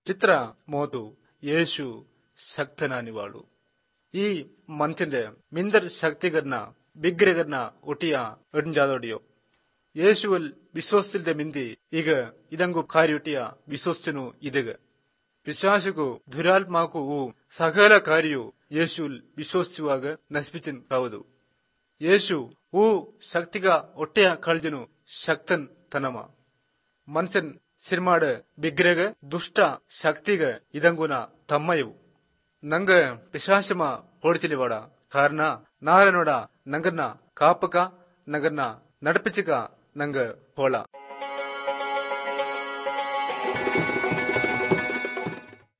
ചിത്ര മോതു യേശു ശക്തനാനിവാളു ഈ മനുഷ്യന്റെ മിന്തർ ശക്തികരണ വിഗ്രഹകരണ ഒട്ടിയ എടിഞ്ചാതോടിയോ യേശുവിൽ വിശ്വസിച്ചിന്റെ മിന്തി ಈಗ ಇದಂಗು ಕಾರ್ಯುಟಿಯ ವಿಶ್ವಸಿನು ಇದಗ ಪಿಶಾಚಕು ದುರಾತ್ಮಾಕು ಸಕಲ ಕಾರ್ಯವು ಯೇಸುಲ್ ವಿಶ್ವಸಿಸುವಾಗ ನಶಿಪಿಸಿನ್ ಕಾವದು ಯೇಸು ಹೂ ಶಕ್ತಿಗ ಒಟ್ಟೆಯ ಕಳ್ಜನು ಶಕ್ತನ್ ತನಮ ಮನ್ಸನ್ ಸಿರ್ಮಾಡ ಬಿಗ್ರೆಗ ದುಷ್ಟ ಶಕ್ತಿಗ ಇದಂಗುನ ತಮ್ಮಯವು ನಂಗ ಪಿಶಾಚಮ ಹೊಡಿಸಿಲಿವಾಡ ಕಾರಣ ನಾರನೋಡ ನಂಗನ್ನ ಕಾಪಕ ನಂಗನ್ನ ನಡಪಿಸಿಕ ನಂಗ ಹೋಳ